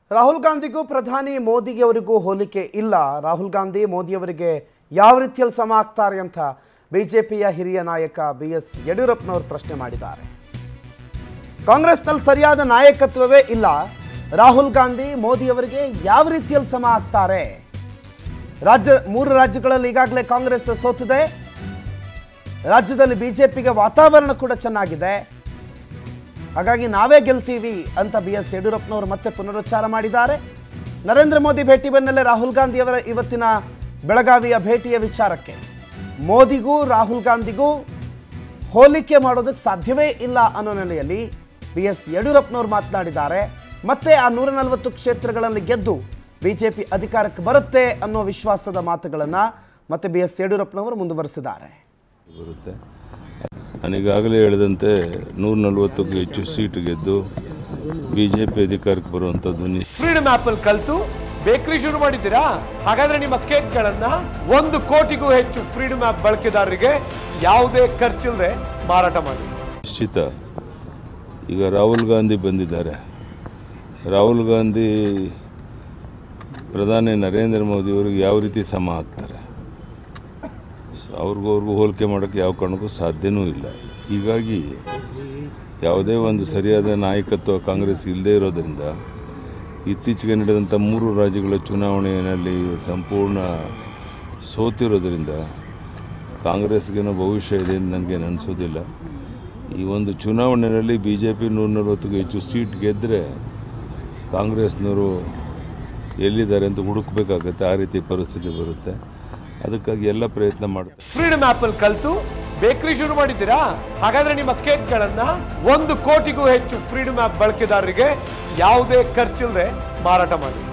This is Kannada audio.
ರಾಹುಲ್ ಗಾಂಧಿಗೂ ಪ್ರಧಾನಿ ಮೋದಿಯವರಿಗೂ ಹೋಲಿಕೆ ಇಲ್ಲ ರಾಹುಲ್ ಗಾಂಧಿ ಮೋದಿಯವರಿಗೆ ಯಾವ ರೀತಿಯಲ್ಲಿ ಸಮ ಆಗ್ತಾರೆ ಅಂತ ಬಿಜೆಪಿಯ ಹಿರಿಯ ನಾಯಕ ಬಿ ಎಸ್ ಯಡಿಯೂರಪ್ಪನವರು ಪ್ರಶ್ನೆ ಮಾಡಿದ್ದಾರೆ ಕಾಂಗ್ರೆಸ್ನಲ್ಲಿ ಸರಿಯಾದ ನಾಯಕತ್ವವೇ ಇಲ್ಲ ರಾಹುಲ್ ಗಾಂಧಿ ಮೋದಿಯವರಿಗೆ ಯಾವ ರೀತಿಯಲ್ಲಿ ಸಮ ಆಗ್ತಾರೆ ರಾಜ್ಯ ಮೂರು ರಾಜ್ಯಗಳಲ್ಲಿ ಈಗಾಗಲೇ ಕಾಂಗ್ರೆಸ್ ಸೋತಿದೆ ರಾಜ್ಯದಲ್ಲಿ ಬಿಜೆಪಿಗೆ ವಾತಾವರಣ ಕೂಡ ಚೆನ್ನಾಗಿದೆ ಹಾಗಾಗಿ ನಾವೇ ಗೆಲ್ತೀವಿ ಅಂತ ಬಿ ಎಸ್ ಯಡಿಯೂರಪ್ಪನವರು ಮತ್ತೆ ಪುನರುಚ್ಚಾರ ಮಾಡಿದ್ದಾರೆ ನರೇಂದ್ರ ಮೋದಿ ಭೇಟಿ ಬೆನ್ನಲ್ಲೇ ರಾಹುಲ್ ಗಾಂಧಿಯವರ ಇವತ್ತಿನ ಬೆಳಗಾವಿಯ ಭೇಟಿಯ ವಿಚಾರಕ್ಕೆ ಮೋದಿಗೂ ರಾಹುಲ್ ಗಾಂಧಿಗೂ ಹೋಲಿಕೆ ಮಾಡೋದಕ್ಕೆ ಸಾಧ್ಯವೇ ಇಲ್ಲ ಅನ್ನೋ ನೆಲೆಯಲ್ಲಿ ಬಿ ಎಸ್ ಯಡಿಯೂರಪ್ಪನವರು ಮಾತನಾಡಿದ್ದಾರೆ ಮತ್ತೆ ಆ ನೂರ ನಲವತ್ತು ಕ್ಷೇತ್ರಗಳಲ್ಲಿ ಗೆದ್ದು ಬಿಜೆಪಿ ಅಧಿಕಾರಕ್ಕೆ ಬರುತ್ತೆ ಅನ್ನೋ ವಿಶ್ವಾಸದ ಮಾತುಗಳನ್ನು ಮತ್ತೆ ಬಿ ಎಸ್ ಯಡಿಯೂರಪ್ಪನವರು ಮುಂದುವರೆಸಿದ್ದಾರೆ ಬರುತ್ತೆ ನಾನೀಗಾಗಲೇ ಹೇಳಿದಂತೆ ನೂರ ನಲವತ್ತಕ್ಕೂ ಹೆಚ್ಚು ಸೀಟ್ ಗೆದ್ದು ಬಿ ಜೆ ಪಿ ಅಧಿಕಾರಕ್ಕೆ ಬರುವಂಥದ್ದು ನಿ ಫ್ರೀಡಮ್ ಆಪ್ ಅಲ್ಲಿ ಕಲ್ತು ಬೇಕರಿ ಶುರು ಮಾಡಿದ್ದೀರಾ ಹಾಗಾದ್ರೆ ನಿಮ್ಮ ಕೇಕ್ಗಳನ್ನ ಒಂದು ಕೋಟಿಗೂ ಹೆಚ್ಚು ಫ್ರೀಡಮ್ ಆಪ್ ಬಳಕೆದಾರರಿಗೆ ಯಾವುದೇ ಖರ್ಚಿಲ್ಲದೆ ಮಾರಾಟ ಮಾಡಿ ನಿಶ್ಚಿತ ಈಗ ರಾಹುಲ್ ಗಾಂಧಿ ಬಂದಿದ್ದಾರೆ ರಾಹುಲ್ ಗಾಂಧಿ ಪ್ರಧಾನಿ ನರೇಂದ್ರ ಮೋದಿಯವರಿಗೆ ಯಾವ ರೀತಿ ಸಮ ಆಗ್ತಾರೆ ಸೊ ಅವ್ರಿಗೂ ಅವ್ರಿಗೂ ಹೋಲಿಕೆ ಮಾಡೋಕ್ಕೆ ಯಾವ ಕಾರಣಕ್ಕೂ ಸಾಧ್ಯನೂ ಇಲ್ಲ ಹೀಗಾಗಿ ಯಾವುದೇ ಒಂದು ಸರಿಯಾದ ನಾಯಕತ್ವ ಕಾಂಗ್ರೆಸ್ ಇಲ್ಲದೇ ಇರೋದರಿಂದ ಇತ್ತೀಚೆಗೆ ನಡೆದಂಥ ಮೂರು ರಾಜ್ಯಗಳ ಚುನಾವಣೆಯಲ್ಲಿ ಸಂಪೂರ್ಣ ಸೋತಿರೋದರಿಂದ ಕಾಂಗ್ರೆಸ್ಗೇನೋ ಭವಿಷ್ಯ ಇದೆ ಅಂತ ನನಗೇನು ಅನಿಸೋದಿಲ್ಲ ಈ ಒಂದು ಚುನಾವಣೆಯಲ್ಲಿ ಬಿ ಜೆ ಪಿ ನೂರ ನಲವತ್ತಕ್ಕೂ ಹೆಚ್ಚು ಸೀಟ್ ಗೆದ್ದರೆ ಕಾಂಗ್ರೆಸ್ನವರು ಎಲ್ಲಿದ್ದಾರೆ ಅಂತ ಹುಡುಕಬೇಕಾಗತ್ತೆ ಆ ರೀತಿ ಪರಿಸ್ಥಿತಿ ಬರುತ್ತೆ ಅದಕ್ಕಾಗಿ ಎಲ್ಲ ಪ್ರಯತ್ನ ಮಾಡ್ತಾರೆ ಫ್ರೀಡಮ್ ಆಪ್ ಅಲ್ಲಿ ಕಲ್ತು ಬೇಕರಿ ಶುರು ಮಾಡಿದ್ದೀರಾ ಹಾಗಾದ್ರೆ ನಿಮ್ಮ ಕೇಕ್ಗಳನ್ನ ಒಂದು ಕೋಟಿಗೂ ಹೆಚ್ಚು ಫ್ರೀಡಮ್ ಆಪ್ ಬಳಕೆದಾರರಿಗೆ ಯಾವುದೇ ಖರ್ಚಿಲ್ಲದೆ ಮಾರಾಟ ಮಾಡಿ